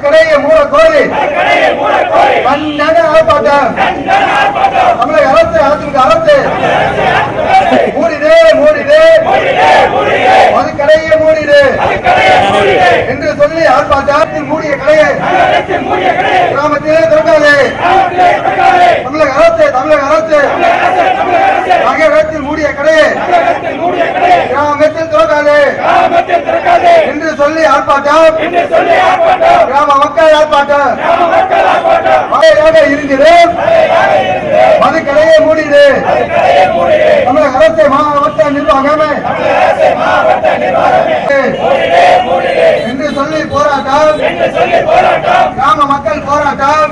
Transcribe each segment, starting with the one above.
மதுக்கடையை மூட கோரி கண்டன ஆர்ப்பாட்டம் தமிழக அரசு அதிமுக அரசு மூடிடு மூடிடு மதுக்கடையை மூடிடு என்று சொல்லி ஆர்ப்பாட்டத்தில் மூடிய கடையை கிராமத்திலே திறக்காதே தமிழக அரசு தமிழக அரசு நகரத்தில் மூடிய கடையை கிராமத்தில் திறக்காதே என்று சொல்லி ஆர்ப்பாட்டம் கிராம மக்கள் ஆர்ப்பாட்டம் மழையாக இருந்தது மதுக்கடையை மூடிடு தமிழக அரசு மாவட்ட நிர்வாகமே என்று சொல்லி போராட்டம் கிராம மக்கள் போராட்டம்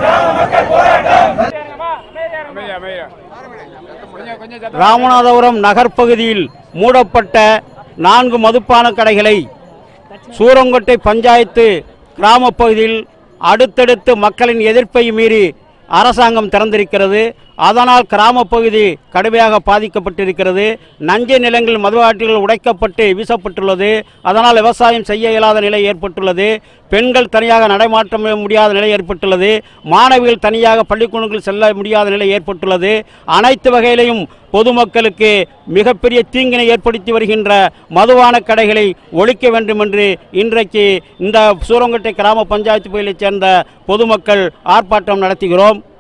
ராமநாதபுரம் நகர்ப்பகுதியில் மூடப்பட்ட நான்கு மதுப்பான கடைகளை சூரங்கொட்டை பஞ்சாயத்து கிராமப் பகுதியில் அடுத்தடுத்து மக்களின் எதிர்ப்பை மீறி அரசாங்கம் திறந்திருக்கிறது அதனால் கிராமப் பகுதி கடுமையாக பாதிக்கப்பட்டிருக்கிறது நஞ்சை நிலங்கள் மதுவாட்டிகள் உடைக்கப்பட்டு வீசப்பட்டுள்ளது அதனால் விவசாயம் செய்ய இயலாத நிலை ஏற்பட்டுள்ளது பெண்கள் தனியாக நடைமாற்ற முடியாத நிலை ஏற்பட்டுள்ளது மாணவிகள் தனியாக பள்ளிக்கூடங்கள் செல்ல முடியாத நிலை ஏற்பட்டுள்ளது அனைத்து வகையிலையும் பொதுமக்களுக்கு மிகப்பெரிய தீங்கினை ஏற்படுத்தி வருகின்ற மதுவான கடைகளை ஒழிக்க வேண்டும் என்று இன்றைக்கு இந்த சூரங்கொட்டை கிராம பஞ்சாயத்து பகுதியைச் சேர்ந்த பொதுமக்கள் ஆர்ப்பாட்டம் நடத்துகிறோம்